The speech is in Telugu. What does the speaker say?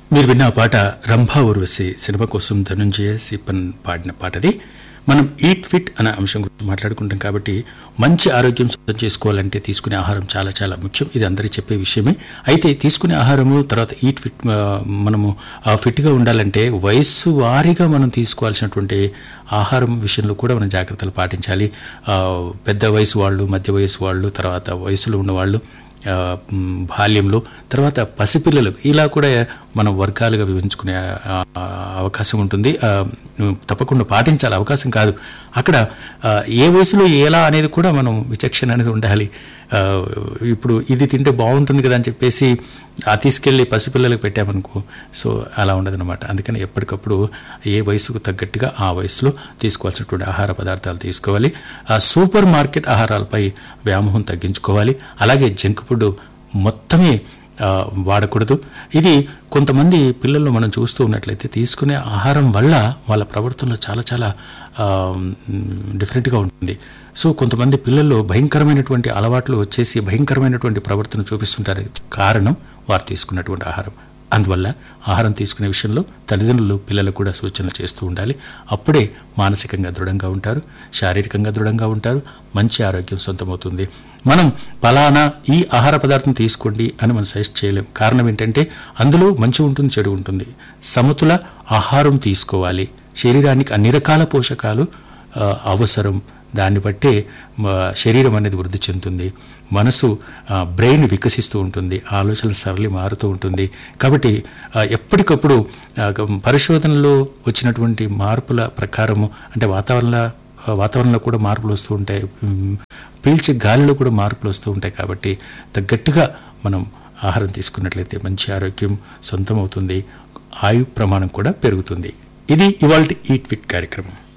మీరు విన్న ఆ పాట రంభా ఊర్వశి సినిమా కోసం ధనుంజయ సిప్పన్ పాడిన పాటది మనం ఈట్ ఫిట్ అనే అంశం గురించి మాట్లాడుకుంటాం కాబట్టి మంచి ఆరోగ్యం సొంతం చేసుకోవాలంటే తీసుకునే ఆహారం చాలా చాలా ముఖ్యం ఇది అందరికీ చెప్పే విషయమే అయితే తీసుకునే ఆహారము తర్వాత ఈట్ ఫిట్ ఆ, మనము ఆ ఫిట్గా ఉండాలంటే వయస్సు వారీగా మనం తీసుకోవాల్సినటువంటి ఆహారం విషయంలో కూడా మనం జాగ్రత్తలు పాటించాలి ఆ, పెద్ద వయసు వాళ్ళు మధ్య వయసు వాళ్ళు తర్వాత వయసులో ఉన్నవాళ్ళు ఆ, మ్, బాల్యంలో తర్వాత పసిపిల్లలు ఇలా కూడా మనం వర్గాలుగా విభజించుకునే ఆ, ఆ, అవకాశం ఉంటుంది ఆ, తప్పకుండా పాటించాలి అవకాశం కాదు అక్కడ ఆ, ఏ వయసులో ఎలా అనేది కూడా మనం విచక్షణ అనేది ఉండాలి ఆ, ఇప్పుడు ఇది తింటే బాగుంటుంది కదా అని చెప్పేసి ఆ తీసుకెళ్ళి పసిపిల్లలకు పెట్టామనుకో సో అలా ఉండదన్నమాట అందుకని ఎప్పటికప్పుడు ఏ వయసుకు తగ్గట్టుగా ఆ వయసులో తీసుకోవాల్సినటువంటి ఆహార పదార్థాలు తీసుకోవాలి ఆ సూపర్ మార్కెట్ ఆహారాలపై వ్యామోహం తగ్గించుకోవాలి అలాగే జంక్ ఫుడ్ మొత్తమే ఆ, వాడకూడదు ఇది కొంతమంది పిల్లల్లో మనం చూస్తూ ఉన్నట్లయితే తీసుకునే ఆహారం వల్ల వాళ్ళ ప్రవర్తనలో చాలా చాలా ఆ, మ్, డిఫరెంట్గా ఉంటుంది సో కొంతమంది పిల్లల్లో భయంకరమైనటువంటి అలవాట్లు వచ్చేసి భయంకరమైనటువంటి ప్రవర్తన చూపిస్తుంటారు కారణం వారు తీసుకున్నటువంటి ఆహారం అందువల్ల ఆహారం తీసుకునే విషయంలో తల్లిదండ్రులు పిల్లలకు కూడా సూచనలు చేస్తూ ఉండాలి అప్పుడే మానసికంగా దృఢంగా ఉంటారు శారీరకంగా దృఢంగా ఉంటారు మంచి ఆరోగ్యం సొంతమవుతుంది మనం ఫలానా ఈ ఆహార పదార్థం తీసుకోండి అని మనం సజెస్ట్ చేయలేం కారణం ఏంటంటే అందులో మంచి ఉంటుంది చెడు ఉంటుంది సమతుల ఆహారం తీసుకోవాలి శరీరానికి అన్ని రకాల పోషకాలు ఆ, అవసరం దాన్ని బట్టే మ, శరీరం అనేది వృద్ధి చెందుతుంది మనసు ఆ, బ్రెయిన్ వికసిస్తూ ఉంటుంది ఆలోచనల సరళి మారుతూ ఉంటుంది కాబట్టి ఆ, ఎప్పటికప్పుడు ఆ, గ- పరిశోధనలో వచ్చినటువంటి మార్పుల ప్రకారము అంటే వాతావరణ ఆ, వాతావరణంలో కూడా మార్పులు వస్తూ ఉంటాయి ఉమ్, పీల్చే గాలిలో కూడా మార్పులు వస్తూ ఉంటాయి కాబట్టి తగ్గట్టుగా మనం ఆహారం తీసుకున్నట్లయితే మంచి ఆరోగ్యం సొంతం అవుతుంది ఆయు ప్రమాణం కూడా పెరుగుతుంది ఇది ఇవాళ ఈట్ ఫిట్ కార్యక్రమం